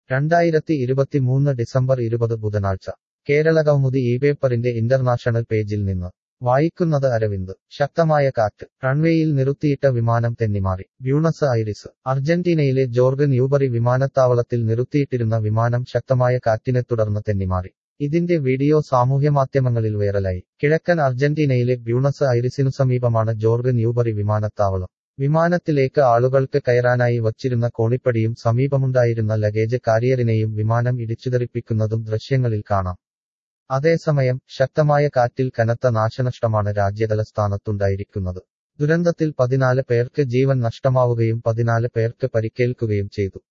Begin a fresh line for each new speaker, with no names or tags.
രണ്ടായിരത്തി ഇരുപത്തിമൂന്ന് ഡിസംബർ ഇരുപത് ബുധനാഴ്ച കേരളകൗമുദി ഈ പേപ്പറിന്റെ ഇന്റർനാഷണൽ പേജിൽ നിന്ന് വായിക്കുന്നത് അരവിന്ദ് ശക്തമായ കാറ്റ് റൺവേയിൽ നിർത്തിയിട്ട വിമാനം തെന്നിമാറി ബ്യൂണസ് ഐറിസ് അർജന്റീനയിലെ ജോർഗ് ന്യൂബറി വിമാനത്താവളത്തിൽ നിർത്തിയിട്ടിരുന്ന വിമാനം ശക്തമായ കാറ്റിനെ തുടർന്ന് തെന്നിമാറി ഇതിന്റെ വീഡിയോ സാമൂഹ്യമാധ്യമങ്ങളിൽ വൈറലായി കിഴക്കൻ അർജന്റീനയിലെ ബ്യൂണസ് ഐറിസിനു സമീപമാണ് ജോർഗ് ന്യൂബറി വിമാനത്താവളം വിമാനത്തിലേക്ക് ആളുകൾക്ക് കയറാനായി വച്ചിരുന്ന കോണിപ്പടിയും സമീപമുണ്ടായിരുന്ന ലഗേജ് കാരിയറിനെയും വിമാനം ഇടിച്ചുതെറിപ്പിക്കുന്നതും ദൃശ്യങ്ങളിൽ കാണാം അതേസമയം ശക്തമായ കാറ്റിൽ കനത്ത നാശനഷ്ടമാണ് രാജ്യതലസ്ഥാനത്തുണ്ടായിരിക്കുന്നത് ദുരന്തത്തിൽ പതിനാല് പേർക്ക് ജീവൻ നഷ്ടമാവുകയും പതിനാല് പേർക്ക് പരിക്കേൽക്കുകയും ചെയ്തു